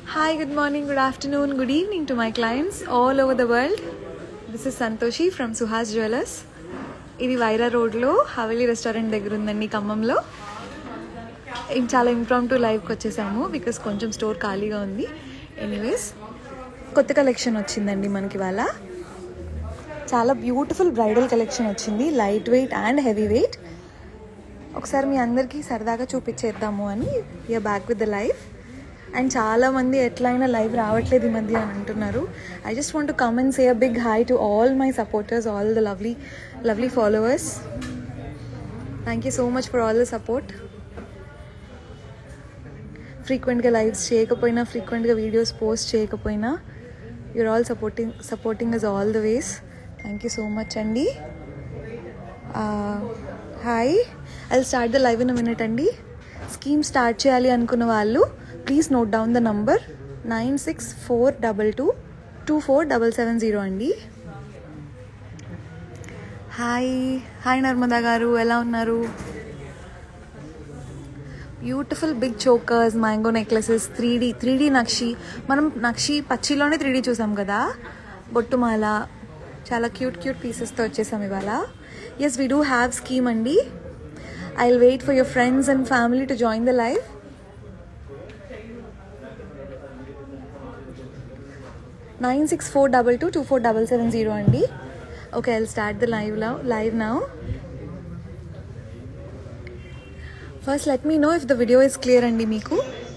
Hi, good morning, good afternoon, good evening to my clients all over the world. This is Santoshi from Suhas Jewelers. ఇది వైరా రోడ్లో Haveli restaurant దగ్గర ఉందండి ఖమ్మంలో ఇది చాలా ఇంప్రాంప్టు లైవ్కి వచ్చేసాము బికాస్ కొంచెం స్టోర్ ఖాళీగా ఉంది ఎనీవేస్ కొత్త కలెక్షన్ వచ్చిందండి మనకి ఇవాళ చాలా బ్యూటిఫుల్ బ్రైడల్ కలెక్షన్ వచ్చింది light weight and heavy weight ఒకసారి మీ అందరికీ సరదాగా చూపించేద్దాము అని we are back with the live and చాలామంది ఎట్లయినా లైవ్ రావట్లేదు ఈ మధ్య అని అంటున్నారు I just want to come and say a big hi to all my supporters all the lovely lovely followers thank you so much for all the support ఫ్రీక్వెంట్గా lives చేయకపోయినా ఫ్రీక్వెంట్గా వీడియోస్ పోస్ట్ చేయకపోయినా you're all supporting supporting is all the ways thank you so much అండి hi I start the live in minute అండి scheme start చేయాలి అనుకున్న వాళ్ళు please note down the number nine six four double two two four double seven zero అండి hi hi Narmada గారు ఎలా ఉన్నారు beautiful big chokers mango necklaces three D three D నక్షి మనం నక్షి పచ్చిలోనే త్రీ డీ చూసాం కదా బొట్టుమాల చాలా క్యూట్ క్యూట్ పీసెస్తో వచ్చేసాం ఇవాళ yes we do have scheme అండి I will wait for your friends and family to join the live nine six four double two two four double seven zero అండి okay I start the live love live now first let me know if the video is clear అండి మీకు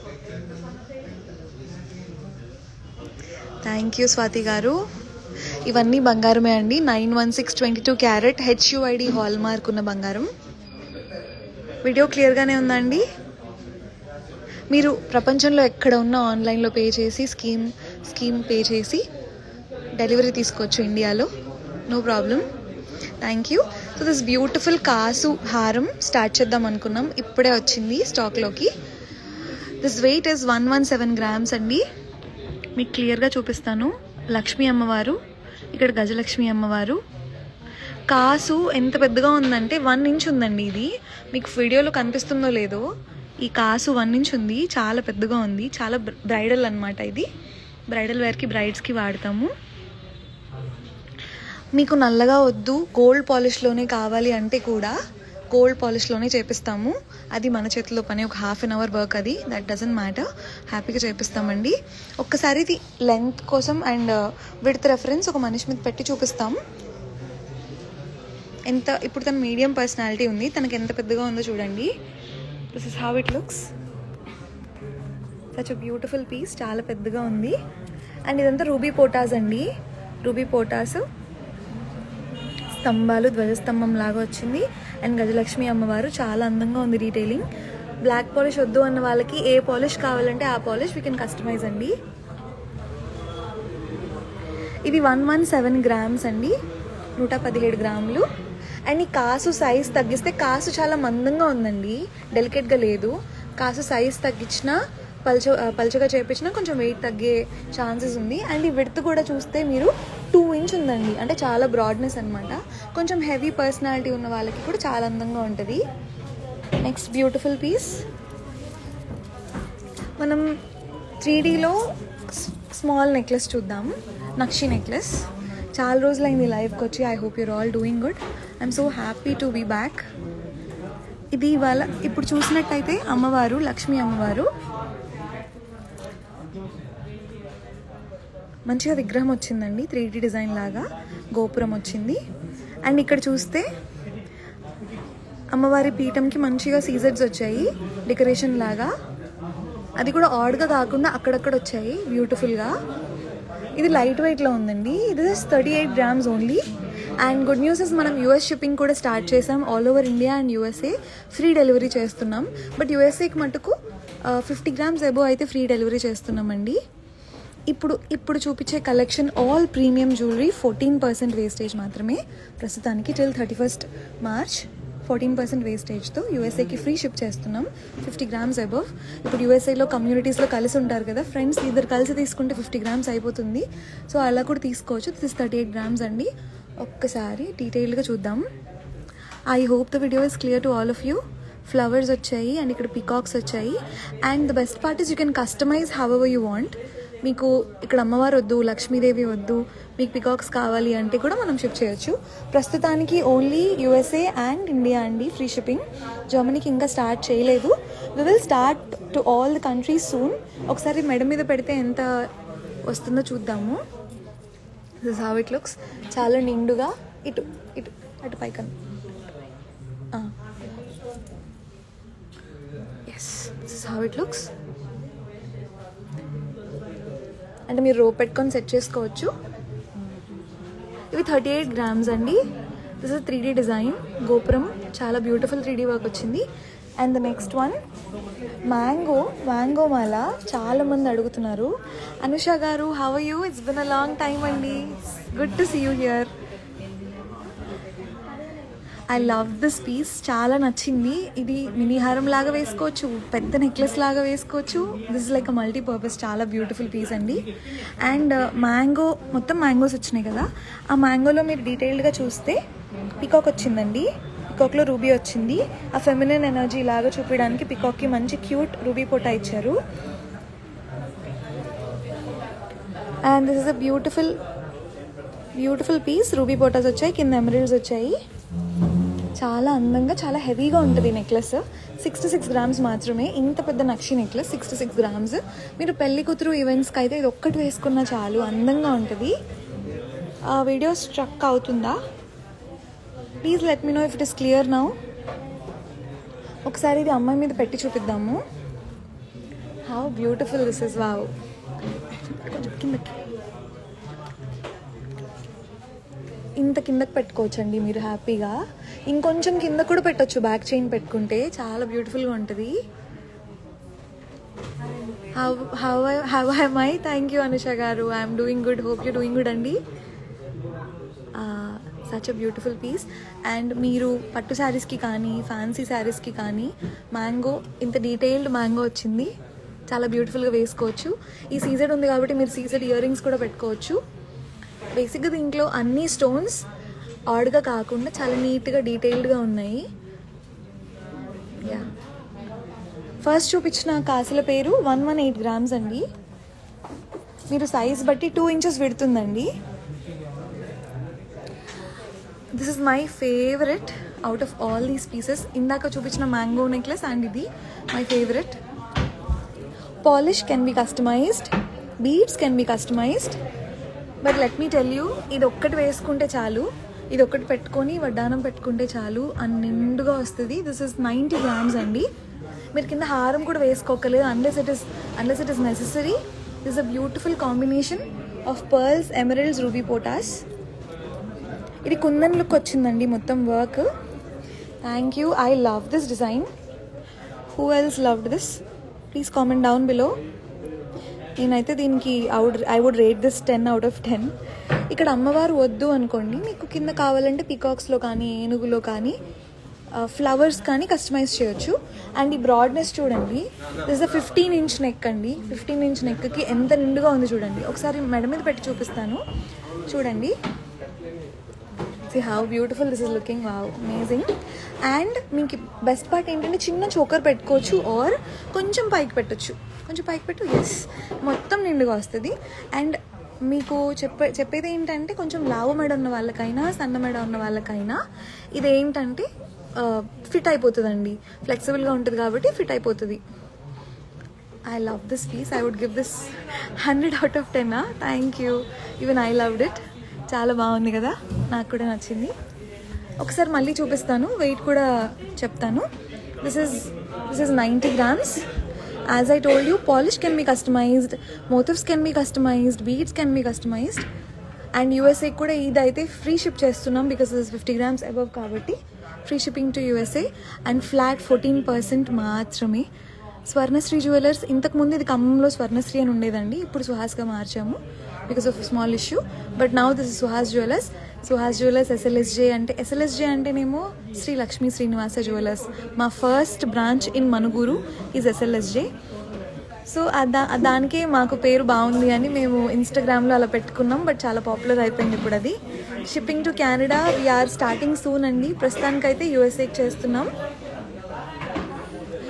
thank you Swathi గారు ఇవన్నీ బంగారమే అండి nine one six twenty two carat HUID hallmark ఉన్న బంగారం video క్లియర్గానే ఉందండి మీరు ప్రపంచంలో ఎక్కడ ఉన్నా ఆన్లైన్లో పే చేసి స్కీమ్ స్కీమ్ పే చేసి డెలివరీ తీసుకోవచ్చు ఇండియాలో no problem thank you so this beautiful కాసు హారం స్టార్ట్ చేద్దాం అనుకున్నాం ఇప్పుడే వచ్చింది స్టాక్లోకి this weight is one one seven grams అండి మీకు క్లియర్గా చూపిస్తాను లక్ష్మీ అమ్మవారు ఇక్కడ గజలక్ష్మి అమ్మవారు కాసు ఎంత పెద్దగా ఉందంటే వన్ ఇంచ్ ఉందండి ఇది మీకు వీడియోలో కనిపిస్తుందో లేదో ఈ కాసు వన్ ఇంచ్ ఉంది చాలా పెద్దగా ఉంది చాలా బ్రైడల్ అనమాట ఇది బ్రైడల్ వేర్కి బ్రైడ్స్కి వాడతాము మీకు నల్లగా వద్దు గోల్డ్ పాలిష్లోనే కావాలి అంటే కూడా గోల్డ్ పాలిష్లోనే చేపిస్తాము అది మన చేతిలో పని ఒక హాఫ్ అన్ అవర్ వర్క్ అది దట్ డజంట్ మ్యాటర్ హ్యాపీగా చేపిస్తామండి ఒక్కసారి ఇది లెంత్ కోసం అండ్ విడత్ రెఫరెన్స్ ఒక మనిషి మీద పెట్టి చూపిస్తాం ఎంత ఇప్పుడు తన మీడియం పర్సనాలిటీ ఉంది తనకి ఎంత పెద్దగా ఉందో చూడండి this is how it looks such beautiful piece చాలా పెద్దగా ఉంది అండ్ ఇదంతా రూబీ పోటాస్ అండి రూబీ పోటాస్ స్తంభాలు ధ్వజస్తంభం లాగా వచ్చింది అండ్ గజలక్ష్మి అమ్మవారు చాలా అందంగా ఉంది డీటెయిలింగ్ బ్లాక్ పాలిష్ వద్దు అన్న వాళ్ళకి ఏ పాలిష్ కావాలంటే ఆ పాలిష్ వీ కెన్ కస్టమైజ్ అండి ఇది వన్ వన్ సెవెన్ గ్రామ్స్ అండి నూట పదిహేడు గ్రాములు అండ్ ఈ కాసు సైజ్ తగ్గిస్తే కాసు చాలా మందంగా ఉందండి డెలికేట్గా లేదు కాసు సైజ్ తగ్గించినా పల్చ పల్చగా చేపించినా కొంచెం వెయిట్ తగ్గే ఛాన్సెస్ ఉంది అండ్ ఈ విడత్ కూడా చూస్తే మీరు టూ ఇంచ్ ఉందండి అంటే చాలా బ్రాడ్నెస్ అనమాట కొంచెం హెవీ పర్సనాలిటీ ఉన్న వాళ్ళకి కూడా చాలా అందంగా ఉంటుంది నెక్స్ట్ బ్యూటిఫుల్ పీస్ మనం త్రీ డీలో స్మాల్ నెక్లెస్ చూద్దాం నక్షి నెక్లెస్ చాలా రోజులైంది లైవ్కి వచ్చి I hope you're all doing good I'm so happy to be back ఇది ఇవాళ ఇప్పుడు చూసినట్టయితే అమ్మవారు లక్ష్మీ అమ్మవారు మంచిగా విగ్రహం వచ్చిందండి త్రీ డీ డిజైన్ లాగా గోపురం వచ్చింది అండ్ ఇక్కడ చూస్తే అమ్మవారి పీఠంకి మంచిగా సీజర్స్ వచ్చాయి డెకరేషన్ లాగా అది కూడా ఆడ్గా కాకుండా అక్కడక్కడ వచ్చాయి బ్యూటిఫుల్గా ఇది లైట్ వెయిట్లో ఉందండి ఇది thirty eight grams only and good news is మనం యూఎస్ షిప్పింగ్ కూడా స్టార్ట్ చేసాం all over India and USA free delivery చేస్తున్నాం బట్ యూఎస్ఏకి మటుకు ఫిఫ్టీ గ్రామ్స్ ఎబో అయితే ఫ్రీ డెలివరీ చేస్తున్నామండి ఇప్పుడు ఇప్పుడు చూపించే collection all premium jewellery fourteen percent wastage మాత్రమే ప్రస్తుతానికి till thirty first March fourteen percent వేస్టేజ్తో యూఎస్ఏకి ఫ్రీ షిప్ చేస్తున్నాం ఫిఫ్టీ గ్రామ్స్ అబవ్ ఇప్పుడు యూఎస్ఏలో కమ్యూనిటీస్లో కలిసి ఉంటారు కదా ఫ్రెండ్స్ ఇద్దరు కలిసి తీసుకుంటే ఫిఫ్టీ గ్రామ్స్ అయిపోతుంది సో అలా కూడా తీసుకోవచ్చు దిస్ థర్టీ ఎయిట్ గ్రామ్స్ అండి ఒక్కసారి డీటెయిల్గా చూద్దాం I hope the video is clear to all of you flowers వచ్చాయి అండ్ ఇక్కడ పికాక్స్ వచ్చాయి and the best part is you can customize however you want మీకు ఇక్కడ అమ్మవారు వద్దు లక్ష్మీదేవి వద్దు మీకు పికాక్స్ కావాలి అంటే కూడా మనం షిప్ చేయొచ్చు ప్రస్తుతానికి ఓన్లీ యూఎస్ఏ అండ్ ఇండియా అండి ఫ్రీ షిప్పింగ్ జర్మనీకి ఇంకా స్టార్ట్ చేయలేదు we will start to all the countries soon ఒకసారి మెడ మీద పెడితే ఎంత వస్తుందో చూద్దాము దిస్ హౌ ఇట్ లుక్స్ చాలా నిండుగా ఇటు ఇటు అటు పైకన్ yes this how it looks అంటే మీరు రోప్ పెట్టుకొని సెట్ చేసుకోవచ్చు ఇవి థర్టీ ఎయిట్ గ్రామ్స్ అండి this is three D design గోపురం చాలా బ్యూటిఫుల్ త్రీ డీ వర్క్ వచ్చింది and the next one mango mango మాల చాలా మంది అడుగుతున్నారు అనుష గారు how you it's been a long time అండి good to see you here I love this piece చాలా నచ్చింది ఇది మినీ హారం లాగా వేసుకోవచ్చు పెద్ద నెక్లెస్ లాగా వేసుకోవచ్చు దిస్ లైక్ అ మల్టీపర్పస్ చాలా బ్యూటిఫుల్ పీస్ అండి అండ్ మ్యాంగో మొత్తం మ్యాంగోస్ వచ్చినాయి కదా ఆ మ్యాంగోలో మీరు డీటెయిల్డ్గా చూస్తే పికాక్ వచ్చిందండి పికాక్లో రూబీ వచ్చింది ఆ ఫెమినిన్ ఎనర్జీ లాగా చూపించడానికి పికాక్కి మంచి క్యూట్ రూబీ పొటా ఇచ్చారు and this is a beautiful beautiful piece ruby పోటాస్ వచ్చాయి కింద ఎమరల్డ్స్ వచ్చాయి చాలా అందంగా చాలా హెవీగా ఉంటుంది necklace six two six grams మాత్రమే ఇంత పెద్ద నక్షి necklace six two six grams మీరు పెళ్లి కూతురు ఈవెంట్స్కి అయితే ఇది ఒక్కటి వేసుకున్నా చాలు అందంగా ఉంటుంది ఆ వీడియో స్ట్రక్ అవుతుందా please let me know if it is clear now ఒకసారి ఇది అమ్మాయి మీద పెట్టి చూపిద్దాము how beautiful this is wow కొంచెం కిందకి ఇంత కిందకి పెట్టుకోవచ్చండి మీరు హ్యాపీగా ఇంకొంచెం కింద కూడా పెట్టొచ్చు బ్యాక్ చైన్ పెట్టుకుంటే చాలా బ్యూటిఫుల్గా ఉంటుంది how how how I'm I thank you Anusha గారు I'm doing good hope you doing good అండి such a beautiful piece and మీరు పట్టు శారీస్కి కానీ ఫ్యాన్సీ శారీస్కి కానీ మ్యాంగో ఇంత డీటెయిల్డ్ మ్యాంగో వచ్చింది చాలా బ్యూటిఫుల్గా వేసుకోవచ్చు ఈ సీజెడ్ ఉంది కాబట్టి మీరు సీజెడ్ ఇయర్ రింగ్స్ కూడా పెట్టుకోవచ్చు బేసిక్గా దీంట్లో అన్ని స్టోన్స్ ఆడ్గా కాకుండా చాలా నీట్గా డీటెయిల్డ్గా ఉన్నాయి యా ఫస్ట్ చూపించిన కాసుల పేరు వన్ వన్ ఎయిట్ గ్రామ్స్ అండి మీరు సైజ్ బట్టి టూ ఇంచెస్ పెడుతుందండి this is my favourite out of all these pieces ఇందాక చూపించిన మ్యాంగో నెక్లెస్ అండ్ ఇది my favourite polish can be customized beads can be customized but let me tell you ఇది ఒక్కటి వేసుకుంటే చాలు ఇది ఒక్కటి పెట్టుకొని వడ్డానం పెట్టుకుంటే చాలు అని నిండుగా వస్తుంది దిస్ ఇస్ నైంటీ గ్రామ్స్ అండి మీరు కింద హారం కూడా వేసుకోకలేదు unless it is unless it is necessary this a beautiful combination of pearls emeralds ruby పోటాస్ ఇది కుందన్ లుక్ వచ్చిందండి మొత్తం work thank you I love this design who else loved this please comment down below నేనైతే దీనికి would I would rate this ten out of ten ఇక్కడ అమ్మవారు వద్దు అనుకోండి మీకు కింద కావాలంటే పికాక్స్లో కానీ ఏనుగులో కానీ ఫ్లవర్స్ కానీ కస్టమైజ్ చేయొచ్చు అండ్ ఈ బ్రాడ్నెస్ చూడండి this a fifteen inch neck అండి ఫిఫ్టీన్ ఇంచ్ నెక్కి ఎంత నిండుగా ఉంది చూడండి ఒకసారి మెడ మీద పెట్టి చూపిస్తాను చూడండి see how beautiful this is looking wow amazing and మీకు బెస్ట్ పార్ట్ ఏంటంటే చిన్న చోకర్ పెట్టుకోవచ్చు ఆర్ కొంచెం పైకి పెట్టొచ్చు కొంచెం పైకి పెట్టు ఎస్ మొత్తం నిండుగా వస్తుంది అండ్ మీకు చెప్పే చెప్పేది ఏంటంటే కొంచెం లావు మెడ ఉన్న వాళ్ళకైనా సన్న మెడ ఉన్న వాళ్ళకైనా ఇది ఏంటంటే ఫిట్ అయిపోతుందండి ఫ్లెక్సిబుల్గా ఉంటుంది కాబట్టి ఫిట్ అయిపోతుంది I love this piece I would give this hundred out of ten thank you even I loved it చాలా బాగుంది కదా నాకు కూడా నచ్చింది ఒకసారి మళ్ళీ చూపిస్తాను వెయిట్ కూడా చెప్తాను this is this is ninety grams as I told you polish can be customized motifs can be customized beads can be customized and USA కూడా ఇది అయితే ఫ్రీ షిప్ చేస్తున్నాం because is fifty grams above కాబట్టి free shipping to USA and flat fourteen percent మాత్రమే Swarnasri jewellers ఇంతకుముందు ఇది ఖమ్మంలో స్వర్ణశ్రీ అని ఉండేదండి ఇప్పుడు సుహాస్గా మార్చాము because of small issue but now this is Suhas jewellers Suhas jewellers SLSJ అంటే ఎస్ఎల్ఎస్జే అంటేనేమో శ్రీ లక్ష్మీ శ్రీనివాస జ్యువెలర్స్ మా first branch in Manuguru is SLSJ so దా దానికే మాకు పేరు బాగుంది అని మేము ఇన్స్టాగ్రామ్లో అలా పెట్టుకున్నాం బట్ చాలా పాపులర్ అయిపోయింది ఇప్పుడు అది shipping to Canada we are starting soon అండి ప్రస్తుతానికైతే యూఎస్ఏకి చేస్తున్నాం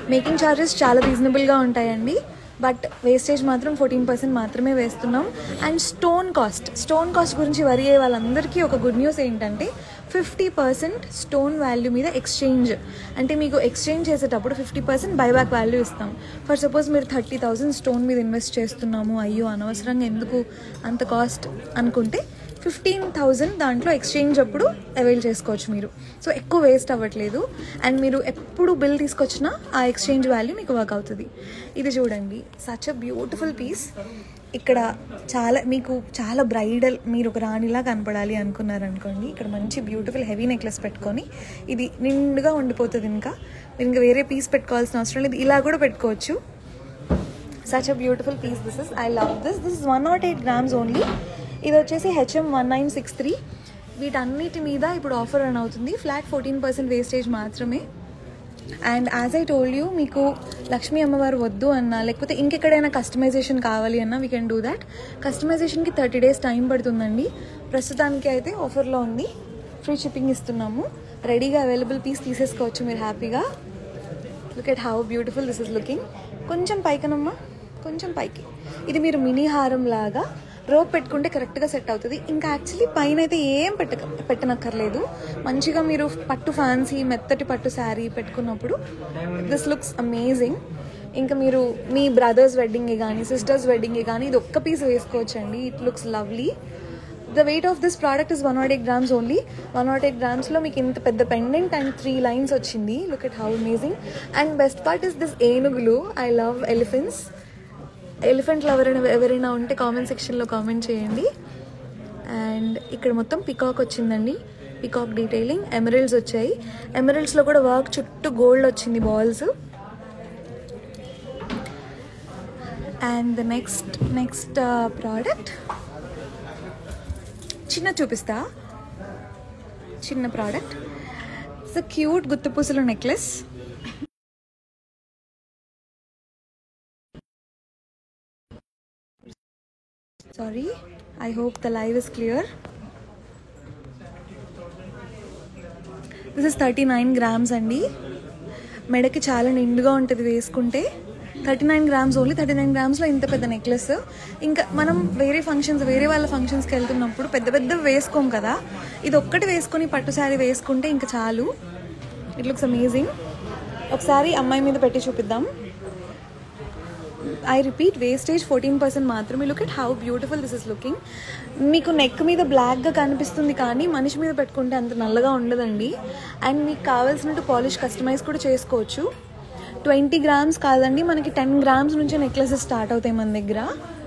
మేకింగ్ ఛార్జెస్ చాలా రీజనబుల్గా ఉంటాయండి బట్ వేస్టేజ్ మాత్రం ఫోర్టీన్ పర్సెంట్ మాత్రమే వేస్తున్నాం and stone cost stone cost గురించి వరి అయ్యే వాళ్ళందరికీ ఒక గుడ్ న్యూస్ ఏంటంటే ఫిఫ్టీ పర్సెంట్ స్టోన్ వాల్యూ మీద ఎక్స్చేంజ్ అంటే మీకు ఎక్స్చేంజ్ చేసేటప్పుడు ఫిఫ్టీ పర్సెంట్ బైబ్యాక్ వాల్యూ ఇస్తాం ఫర్ సపోజ్ మీరు థర్టీ థౌసండ్ స్టోన్ మీద ఇన్వెస్ట్ చేస్తున్నాము అయ్యో అనవసరంగా ఎందుకు అంత కాస్ట్ అనుకుంటే ఫిఫ్టీన్ థౌజండ్ దాంట్లో ఎక్స్చేంజ్ అప్పుడు అవైల్ చేసుకోవచ్చు మీరు సో ఎక్కువ వేస్ట్ అవ్వట్లేదు అండ్ మీరు ఎప్పుడు బిల్ తీసుకొచ్చినా ఆ ఎక్స్చేంజ్ వాల్యూ మీకు వర్క్ అవుతుంది ఇది చూడండి సచ్ అ బ్యూటిఫుల్ పీస్ ఇక్కడ చాలా మీకు చాలా బ్రైడల్ మీరు ఒక రాణిలా కనపడాలి అనుకున్నారనుకోండి ఇక్కడ మంచి బ్యూటిఫుల్ హెవీ నెక్లెస్ పెట్టుకొని ఇది నిండుగా ఉండిపోతుంది ఇంకా మీరు ఇంకా వేరే పీస్ పెట్టుకోవాల్సిన అవసరం లేదు ఇలా కూడా పెట్టుకోవచ్చు such a beautiful piece this is I love this this is one not eight grams only ఇది వచ్చేసి HM one nine six three వీటన్నిటి మీద ఇప్పుడు ఆఫర్ రన్ అవుతుంది ఫ్లాట్ ఫోర్టీన్ పర్సెంట్ వేస్టేజ్ మాత్రమే and as I told you మీకు లక్ష్మీ అమ్మవారు వద్దు అన్నా లేకపోతే ఇంకెక్కడైనా కస్టమైజేషన్ కావాలి అన్నా వీ కెన్ డూ దాట్ కస్టమైజేషన్కి థర్టీ డేస్ టైం పడుతుందండి ప్రస్తుతానికి అయితే ఆఫర్లో ఉంది ఫ్రీ షిప్పింగ్ ఇస్తున్నాము రెడీగా అవైలబుల్ పీస్ తీసేసుకోవచ్చు మీరు హ్యాపీగా look at how beautiful this is looking కొంచెం పైకనమ్మా కొంచెం పైకి ఇది మీరు మినీ హారం లాగా రోప్ పెట్టుకుంటే కరెక్ట్గా సెట్ అవుతుంది ఇంకా యాక్చువల్లీ పైన అయితే ఏం పెట్ట పెట్టనక్కర్లేదు మంచిగా మీరు పట్టు ఫ్యాన్సీ మెత్తటి పట్టు శారీ పెట్టుకున్నప్పుడు దిస్ లుక్స్ అమేజింగ్ ఇంకా మీరు మీ బ్రదర్స్ వెడ్డింగ్కి కానీ సిస్టర్స్ వెడ్డింగ్కి కానీ ఇది ఒక్క పీస్ వేసుకోవచ్చండి it looks lovely the weight of this product is one not eight grams only one not eight గ్రామ్స్లో మీకు ఇంత పెద్ద పెండెంట్ అండ్ త్రీ లైన్స్ వచ్చింది look at how amazing and best part is this ఏనుగులు I love elephants ఎలిఫెంట్లు ఎవరైనా ఎవరైనా ఉంటే కామెంట్ సెక్షన్లో కామెంట్ చేయండి అండ్ ఇక్కడ మొత్తం పికాక్ వచ్చిందండి పికాక్ డీటెయిలింగ్ ఎమరల్డ్స్ వచ్చాయి ఎమరల్డ్స్లో కూడా వర్క్ చుట్టూ గోల్డ్ వచ్చింది balls and the next next product చిన్న చూపిస్తా చిన్న ప్రోడక్ట్ ఇట్స్ క్యూట్ గుత్తుపూసల necklace sorry I hope the live is clear this is thirty nine grams అండి మెడకి చాలా నిండుగా ఉంటుంది వేసుకుంటే thirty nine grams only thirty nine గ్రామ్స్లో ఇంత పెద్ద నెక్లెస్ ఇంకా మనం వేరే ఫంక్షన్స్ వేరే వాళ్ళ ఫంక్షన్స్కి వెళ్తున్నప్పుడు పెద్ద పెద్ద వేసుకోం కదా ఇది ఒక్కటి వేసుకొని పట్టు శారీ వేసుకుంటే ఇంకా చాలు ఇట్ లుక్స్ అమేజింగ్ ఒకసారి అమ్మాయి మీద పెట్టి చూపిద్దాం I repeat wastage fourteen percent మాత్రమే look at how beautiful this is looking మీకు నెక్ మీద బ్లాక్గా కనిపిస్తుంది కానీ మనిషి మీద పెట్టుకుంటే అంత నల్లగా ఉండదండి అండ్ మీకు కావాల్సినట్టు పాలిష్ కస్టమైజ్ కూడా చేసుకోవచ్చు ట్వంటీ గ్రామ్స్ కాదండి మనకి టెన్ గ్రామ్స్ నుంచి నెక్లెసెస్ స్టార్ట్ అవుతాయి మన దగ్గర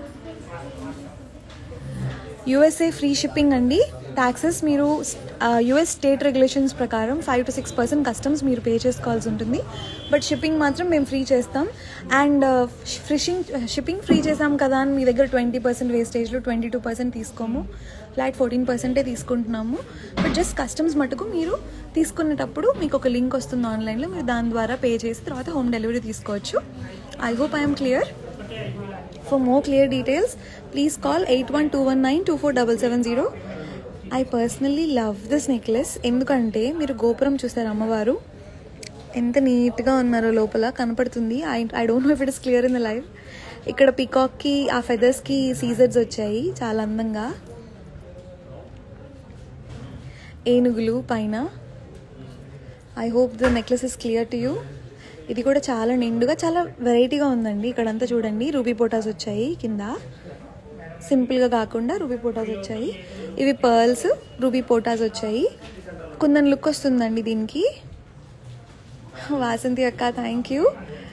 యూఎస్ఏ ఫ్రీ షిప్పింగ్ అండి ట్యాక్సెస్ మీరు యుఎస్ స్టేట్ రెగ్యులేషన్స్ ప్రకారం five to six percent customs మీరు పే చేసుకోవాల్సి ఉంటుంది బట్ షిప్పింగ్ మాత్రం మేము ఫ్రీ చేస్తాం అండ్ ఫ్రిషింగ్ షిప్పింగ్ ఫ్రీ చేసాం కదా అని మీ దగ్గర ట్వంటీ పర్సెంట్ వేస్టేజ్లో ట్వంటీ టూ పర్సెంట్ తీసుకోము ఫ్లాట్ ఫోర్టీన్ పర్సెంటే తీసుకుంటున్నాము బట్ జస్ట్ కస్టమ్స్ మటుకు మీరు తీసుకునేటప్పుడు మీకు ఒక లింక్ వస్తుంది ఆన్లైన్లో మీరు దాని ద్వారా పే చేసి తర్వాత హోమ్ డెలివరీ తీసుకోవచ్చు I hope I'm clear For more clear details, please call 8121924770. I personally love this necklace ఎందుకంటే మీరు గోపురం చూస్తారు అమ్మవారు ఎంత నీట్గా ఉన్నారో లోపల కనపడుతుంది I I don't know if it is clear in the live ఇక్కడ పికాక్కి ఆ ఫెదర్స్కి సీజర్స్ వచ్చాయి చాలా అందంగా ఏనుగులు పైన I hope the necklace is clear to you ఇది కూడా చాలా నిండుగా చాలా వెరైటీగా ఉందండి ఇక్కడంతా చూడండి రూబీ పోటాస్ వచ్చాయి కింద సింపుల్గా కాకుండా రూబీ పోటాస్ వచ్చాయి ఇవి పర్ల్స్ రూబీ పోటాస్ వచ్చాయి కుందన్ లుక్ వస్తుందండి దీనికి వాసంతి అక్క thank you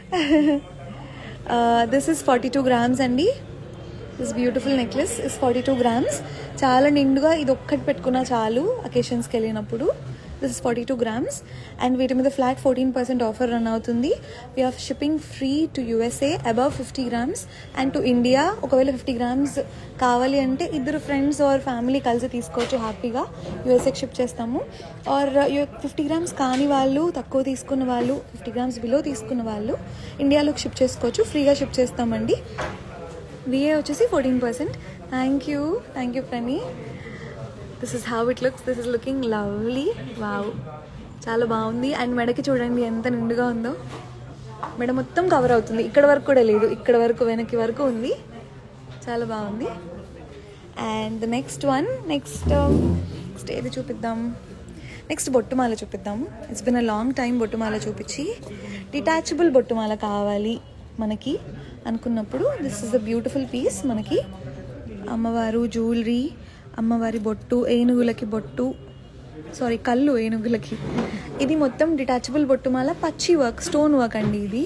this is forty two grams అండి this beautiful necklace is forty two grams చాలా నిండుగా ఇది ఒక్కటి పెట్టుకున్నా చాలు అకేషన్స్కి వెళ్ళినప్పుడు this is forty two grams and వీటి మీద flat fourteen percent offer run అవుతుంది we are shipping free to USA above fifty grams and to India ఒకవేళ ఫిఫ్టీ గ్రామ్స్ కావాలి అంటే ఇద్దరు ఫ్రెండ్స్ ఆర్ ఫ్యామిలీ కలిసి తీసుకోవచ్చు హ్యాపీగా యూఎస్ఏకి షిప్ చేస్తాము ఆర్ ఫిఫ్టీ గ్రామ్స్ కాని వాళ్ళు తక్కువ తీసుకున్న వాళ్ళు ఫిఫ్టీ గ్రామ్స్ బిలో తీసుకున్న వాళ్ళు ఇండియాలోకి షిప్ చేసుకోవచ్చు ఫ్రీగా షిప్ చేస్తామండి విఏ వచ్చేసి fourteen percent thank you thank you friend this is how it looks this is looking lovely wow చాలా బాగుంది అండ్ మెడకి చూడండి ఎంత నిండుగా ఉందో మెడ మొత్తం కవర్ అవుతుంది ఇక్కడ వరకు కూడా లేదు ఇక్కడ వరకు వెనక్కి వరకు ఉంది చాలా బాగుంది and next one next next ఏది చూపిద్దాం నెక్స్ట్ బొట్టుమాల చూపిద్దాం it's been a long time బొట్టుమాల చూపించి డిటాచబుల్ బొట్టుమాల కావాలి మనకి అనుకున్నప్పుడు this is a beautiful piece మనకి అమ్మవారు జ్యువెలరీ అమ్మవారి బొట్టు ఏనుగులకి బొట్టు సారీ కళ్ళు ఏనుగులకి ఇది మొత్తం డిటాచబుల్ బొట్టుమాల పచ్చి వర్క్ స్టోన్ వర్క్ అండి ఇది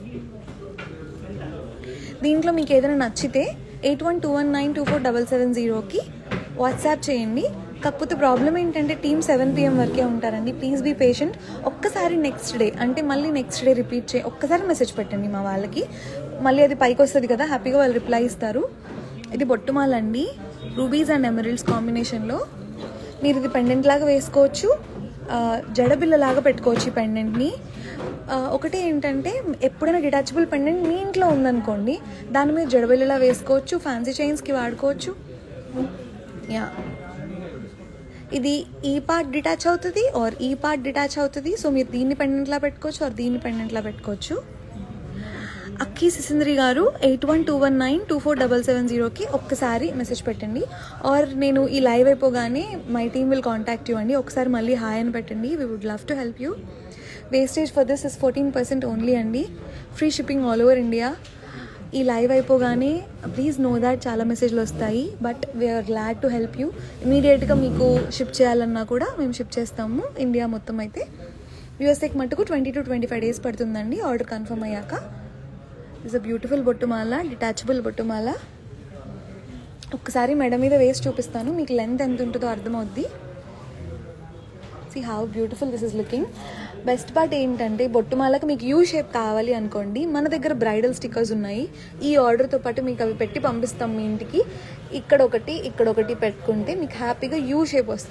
దీంట్లో మీకు ఏదైనా నచ్చితే eight one two one nine two four double seven జీరోకి వాట్సాప్ చేయండి కాకపోతే ప్రాబ్లం ఏంటంటే టీమ్ సెవెన్ పిఎం వరకే ఉంటారండి ప్లీజ్ బీ పేషెంట్ ఒక్కసారి నెక్స్ట్ డే అంటే మళ్ళీ నెక్స్ట్ డే రిపీట్ చే ఒక్కసారి మెసేజ్ పెట్టండి మా వాళ్ళకి మళ్ళీ అది పైకి వస్తుంది కదా హ్యాపీగా వాళ్ళు రిప్లై ఇస్తారు ఇది బొట్టుమాల అండి రూబీస్ అండ్ ఎమరల్డ్స్ కాంబినేషన్లో మీరు ఇది పెండెంట్ లాగా వేసుకోవచ్చు ఆ, జడబిల్ల లాగా పెట్టుకోవచ్చు ఈ పెండెంట్ని ఆ, ఒకటి ఏంటంటే ఎప్పుడైనా డిటాచబుల్ పెండెంట్ మీ ఇంట్లో ఉందనుకోండి దాని మీద జడబిల్లలా వేసుకోవచ్చు ఫ్యాన్సీ చైన్స్కి వాడుకోవచ్చు యా ఇది ఈ పార్ట్ డిటాచ్ అవుతుంది ఆర్ ఈ పార్ట్ డిటాచ్ అవుతుంది సో మీరు దీన్ని పెండెంట్లా పెట్టుకోవచ్చు ఆర్ దీన్ని పెండెంట్లా పెట్టుకోవచ్చు అక్కీ సిసింద్రి గారు eight one two one nine two four double seven జీరోకి ఒక్కసారి మెసేజ్ పెట్టండి ఆర్ నేను ఈ లైవ్ అయిపోగానే my team will contact you అండి ఒకసారి మళ్ళీ హాయ్ అని పెట్టండి we would love to help you wastage for this is fourteen percent only అండి free shipping all over India ఈ లైవ్ అయిపోగానే ప్లీజ్ నో దాట్ చాలా మెసేజ్లు వస్తాయి but we are glad to help you ఇమీడియట్గా మీకు షిప్ చేయాలన్నా కూడా మేము షిప్ చేస్తాము ఇండియా మొత్తం అయితే యూఎస్ఏకి మటుకు twenty to twenty five days పడుతుందండి ఆర్డర్ కన్ఫర్మ్ అయ్యాక ఇస్ అ బ్యూటిఫుల్ బొట్టుమాల డిటాచబుల్ బొట్టుమాల ఒక్కసారి మెడ మీద వేసి చూపిస్తాను మీకు లెంత్ ఎంత ఉంటుందో అర్థమవుద్ది see how beautiful this is looking best part ఏంటంటే బొట్టుమాలకు మీకు యూ షేప్ కావాలి అనుకోండి మన దగ్గర బ్రైడల్ స్టిక్కర్స్ ఉన్నాయి ఈ ఆర్డర్తో పాటు మీకు అవి పెట్టి పంపిస్తాం మీ ఇంటికి ఇక్కడ ఒకటి ఇక్కడ ఒకటి పెట్టుకుంటే మీకు హ్యాపీగా యూ షేప్ వస్తుంది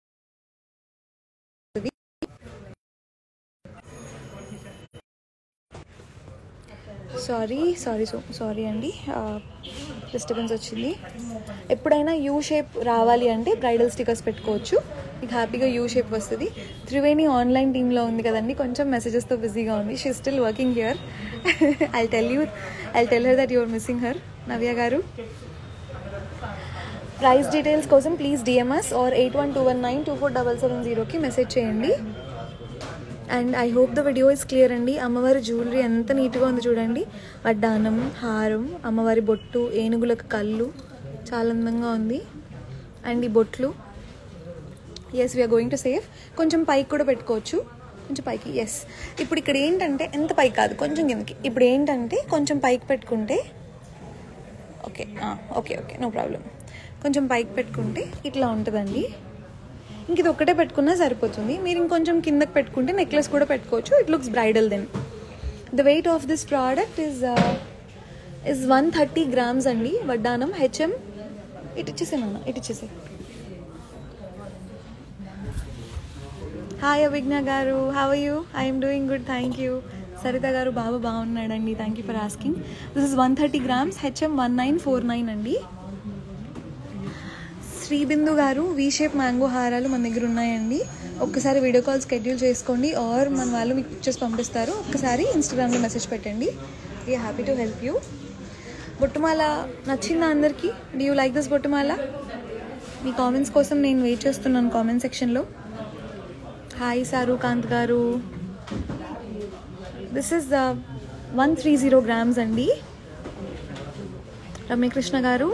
సారీ సారీ సో సారీ అండి డిస్టర్బెన్స్ వచ్చింది ఎప్పుడైనా యూ షేప్ రావాలి అంటే బ్రైడల్ స్టిక్కర్స్ పెట్టుకోవచ్చు మీకు హ్యాపీగా యూ షేప్ వస్తుంది త్రివేణి ఆన్లైన్ టీంలో ఉంది కదండి కొంచెం మెసేజెస్తో బిజీగా ఉంది she still working here I tell you I tell her that your missing her Navya గారు ప్రైస్ డీటెయిల్స్ కోసం please DMs or eight one two one nine two four double seven జీరోకి మెసేజ్ చేయండి and I hope the video is clear అండి అమ్మవారి jewellery ఎంత నీట్గా ఉంది చూడండి వడ్డానం హారం అమ్మవారి బొట్టు ఏనుగులకు కళ్ళు చాలా అందంగా ఉంది అండ్ ఈ బొట్లు yes we are going to safe కొంచెం పైకి కూడా పెట్టుకోవచ్చు కొంచెం పైకి ఎస్ ఇప్పుడు ఇక్కడ ఏంటంటే ఎంత పైకి కాదు కొంచెం కిందకి ఇప్పుడు ఏంటంటే కొంచెం పైకి పెట్టుకుంటే okay okay okay no problem కొంచెం పైకి పెట్టుకుంటే ఇట్లా ఉంటుందండి ఇంక ఇది ఒక్కటే పెట్టుకున్నా సరిపోతుంది మీరు ఇంకొంచెం కిందకి పెట్టుకుంటే నెక్లెస్ కూడా పెట్టుకోవచ్చు it looks bridal then the weight of this product is is one thirty grams అండి వడ్డానం హెచ్ఎం ఇటు ఇచ్చేసానన్న ఇటు ఇచ్చేసే హాయ్ అభిజ్ఞ గారు how you I'm doing good thank you Saritha గారు బాబా బాగున్నాడండి thank you for asking this is one thirty grams HM one nine four nine అండి శ్రీబిందు గారు వీ షేప్ మ్యాంగో హారాలు మన దగ్గర ఉన్నాయండి ఒక్కసారి వీడియో కాల్ స్కెడ్యూల్ చేసుకోండి ఆర్ మన వాళ్ళు మీకు పిక్చర్స్ పంపిస్తారు ఒక్కసారి ఇన్స్టాగ్రామ్లో మెసేజ్ పెట్టండి we happy to help you బొట్టుమాల నచ్చిందా అందరికీ డూ యూ లైక్ దిస్ బొట్టుమాల మీ కామెంట్స్ కోసం నేను వెయిట్ చేస్తున్నాను కామెంట్ సెక్షన్లో హాయ్ సారు కాంత్ గారు this is one three zero grams అండి రమ్యకృష్ణ గారు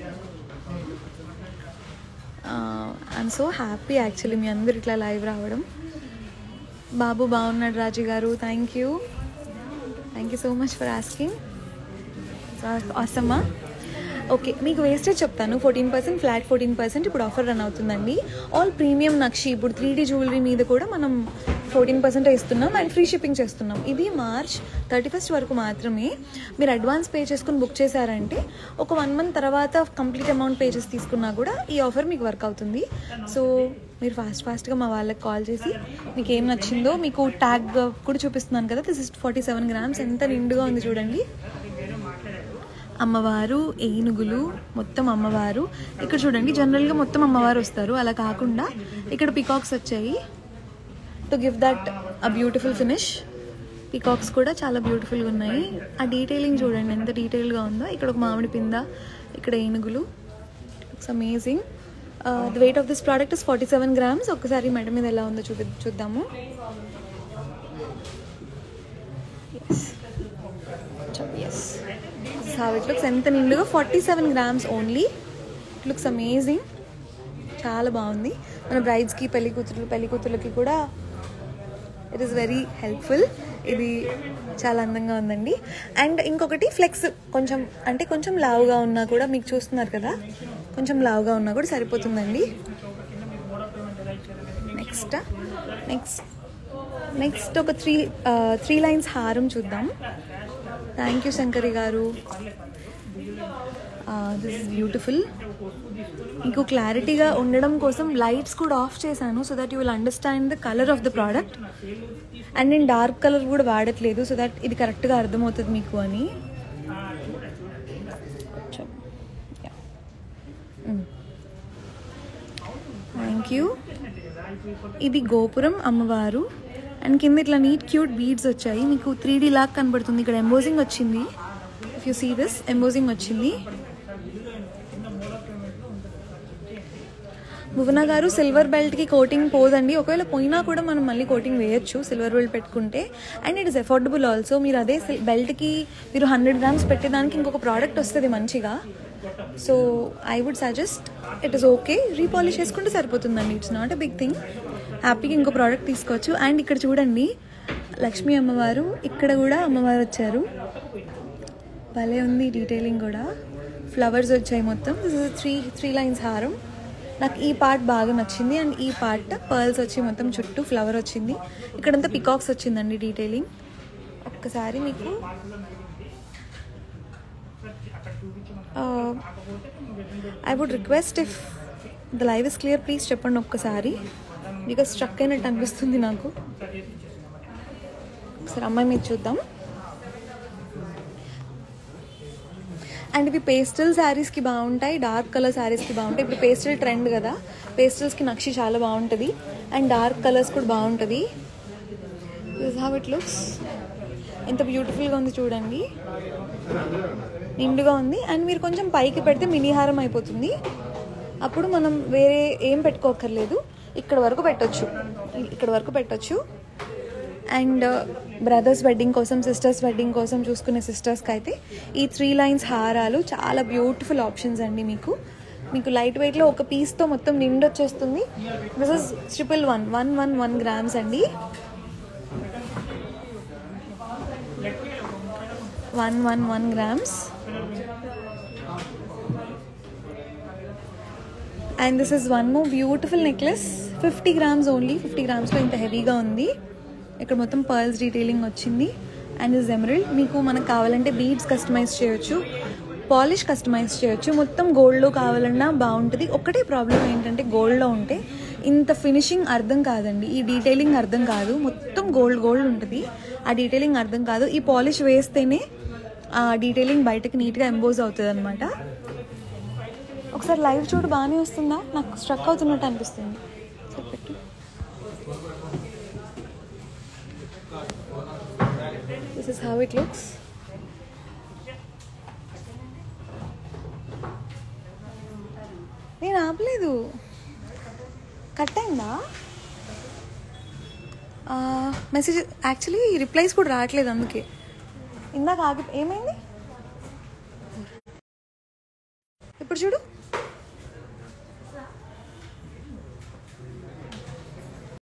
ఐఎమ్ సో హ్యాపీ యాక్చువల్లీ మీ అందరు ఇట్లా లైవ్ రావడం బాబు బాగున్నాడు రాజు గారు thank you thank you so much for asking ఆసమ్మా ఓకే మీకు వేస్టేజ్ చెప్తాను fourteen percent flat fourteen percent ఇప్పుడు ఆఫర్ రన్ అవుతుందండి ఆల్ ప్రీమియం నక్షి ఇప్పుడు త్రీ డీ జ్యువెలరీ మీద కూడా మనం ఫోర్టీన్ పర్సెంట్ ఇస్తున్నాం అండ్ ఫ్రీ షిప్పింగ్ చేస్తున్నాం ఇది మార్చ్ థర్టీ ఫస్ట్ వరకు మాత్రమే మీరు అడ్వాన్స్ పే చేసుకుని బుక్ చేశారంటే ఒక వన్ మంత్ తర్వాత కంప్లీట్ అమౌంట్ పే చేసి తీసుకున్నా కూడా ఈ ఆఫర్ మీకు వర్క్ అవుతుంది సో మీరు ఫాస్ట్ ఫాస్ట్గా మా వాళ్ళకి కాల్ చేసి మీకు ఏం నచ్చిందో మీకు ట్యాగ్ కూడా చూపిస్తున్నాను కదా this is forty seven grams ఎంత నిండుగా ఉంది చూడండి అమ్మవారు ఏనుగులు మొత్తం అమ్మవారు ఇక్కడ చూడండి జనరల్గా మొత్తం అమ్మవారు వస్తారు అలా కాకుండా ఇక్కడ పికాక్స్ వచ్చాయి to give that a beautiful finish peacocks కూడా చాలా బ్యూటిఫుల్గా ఉన్నాయి ఆ డీటెయిలింగ్ చూడండి ఎంత డీటెయిల్గా ఉందో ఇక్కడ ఒక మామిడి పింద ఇక్కడ ఏనుగులు it's amazing the weight of this product is forty seven grams ఒక్కసారి మెడ మీద ఎలా ఉందో చూపి చూద్దాము ఎస్ హౌ ఇట్ లుక్స్ ఎంత నిండుగా forty seven grams only it looks amazing చాలా బాగుంది మన బ్రైడ్స్కి పెళ్లి కూతురు పెళ్లి కూతుర్లకి కూడా ఇట్ ఈస్ వెరీ హెల్ప్ఫుల్ ఇది చాలా అందంగా ఉందండి అండ్ ఇంకొకటి ఫ్లెక్స్ కొంచెం అంటే కొంచెం లావుగా ఉన్నా కూడా మీకు చూస్తున్నారు కదా కొంచెం లావుగా ఉన్నా కూడా సరిపోతుందండి నెక్స్ట్ నెక్స్ట్ నెక్స్ట్ ఒక త్రీ త్రీ లైన్స్ హారం చూద్దాం థ్యాంక్ యూ శంకరి గారు దిస్ ఇస్ బ్యూటిఫుల్ మీకు క్లారిటీగా ఉండడం కోసం లైట్స్ కూడా ఆఫ్ చేశాను so that you will understand the colour of the product and నేను డార్క్ కలర్ కూడా వాడట్లేదు సో దట్ ఇది కరెక్ట్గా అర్థమవుతుంది మీకు అని థ్యాంక్ యూ ఇది గోపురం అమ్మవారు అండ్ కింద ఇట్లా నీట్ క్యూట్ బీడ్స్ వచ్చాయి మీకు త్రీ డీ లాక్ కనబడుతుంది ఇక్కడ ఎంబోజింగ్ వచ్చింది if you see this embossing వచ్చింది భువన గారు సిల్వర్ బెల్ట్కి కోటింగ్ పోదండి ఒకవేళ పోయినా కూడా మనం మళ్ళీ కోటింగ్ వేయొచ్చు సిల్వర్ బెల్ట్ పెట్టుకుంటే and it is affordable also మీరు అదే బెల్ట్కి మీరు హండ్రెడ్ గ్రామ్స్ పెట్టేదానికి ఇంకొక ప్రోడక్ట్ వస్తుంది మంచిగా so I would suggest it is okay repolish చేసుకుంటే సరిపోతుందండి it's not a big thing హ్యాపీగా ఇంకో ప్రోడక్ట్ తీసుకోవచ్చు అండ్ ఇక్కడ చూడండి లక్ష్మీ అమ్మవారు ఇక్కడ కూడా అమ్మవారు వచ్చారు భలే ఉంది డీటెయిలింగ్ కూడా ఫ్లవర్స్ వచ్చాయి మొత్తం this is three three lines హారం నాకు ఈ పార్ట్ బాగా నచ్చింది అండ్ ఈ పార్ట్ పర్ల్స్ వచ్చి మొత్తం చుట్టూ ఫ్లవర్ వచ్చింది ఇక్కడంతా పికాక్స్ వచ్చిందండి డీటెయిలింగ్ ఒక్కసారి మీకు I would request if the live is clear please చెప్పండి ఒక్కసారి బికాస్ స్ట్రక్ అయినట్టు అనిపిస్తుంది నాకు ఒకసారి అమ్మాయి మీద చూద్దాం అండ్ ఇవి పేస్టల్ శారీస్కి బాగుంటాయి డార్క్ కలర్ శారీస్కి బాగుంటాయి ఇప్పుడు పేస్టల్ ట్రెండ్ కదా పేస్టల్స్కి నక్షి చాలా బాగుంటుంది అండ్ డార్క్ కలర్స్ కూడా బాగుంటుంది దిస్ హావ్ ఇట్ లుక్స్ ఎంత బ్యూటిఫుల్గా ఉంది చూడండి నిండుగా ఉంది అండ్ మీరు కొంచెం పైకి పెడితే మినీ హారం అయిపోతుంది అప్పుడు మనం వేరే ఏం పెట్టుకోకర్లేదు ఇక్కడ వరకు పెట్టొచ్చు ఇక్కడ వరకు పెట్టొచ్చు అండ్ బ్రదర్స్ వెడ్డింగ్ కోసం సిస్టర్స్ వెడ్డింగ్ కోసం చూసుకునే సిస్టర్స్కి అయితే ఈ త్రీ లైన్స్ హారాలు చాలా బ్యూటిఫుల్ ఆప్షన్స్ అండి మీకు మీకు లైట్ వెయిట్లో ఒక పీస్తో మొత్తం నిండు వచ్చేస్తుంది this is triple one one one one grams అండి one one one grams and this is one more beautiful necklace fifty grams only fifty గ్రామ్స్లో ఇంత హెవీగా ఉంది ఇక్కడ మొత్తం పర్ల్స్ డీటెయిలింగ్ వచ్చింది అండ్ ఇస్ ఎమరల్డ్ మీకు మనకు కావాలంటే బీడ్స్ కస్టమైజ్ చేయొచ్చు పాలిష్ కస్టమైజ్ చేయొచ్చు మొత్తం గోల్డ్లో కావాలన్నా బాగుంటుంది ఒకటే ప్రాబ్లం ఏంటంటే గోల్డ్లో ఉంటే ఇంత ఫినిషింగ్ అర్థం కాదండి ఈ డీటెయిలింగ్ అర్థం కాదు మొత్తం గోల్డ్ గోల్డ్ ఉంటుంది ఆ డీటెయిలింగ్ అర్థం కాదు ఈ పాలిష్ వేస్తేనే ఆ డీటెయిలింగ్ బయటకు నీట్గా ఎంబోజ్ అవుతుంది అనమాట ఒకసారి లైవ్ చూడు బాగానే వస్తుందా నాకు స్ట్రక్ అవుతున్నట్టు అనిపిస్తుంది ఒకసారి పెట్టు this is how it looks నేను ఆపలేదు కట్ అయిందా మెసేజ్ యాక్చువల్లీ రిప్లైస్ కూడా రావట్లేదు అందుకే ఇందాక ఆగి ఏమైంది ఇప్పుడు చూడు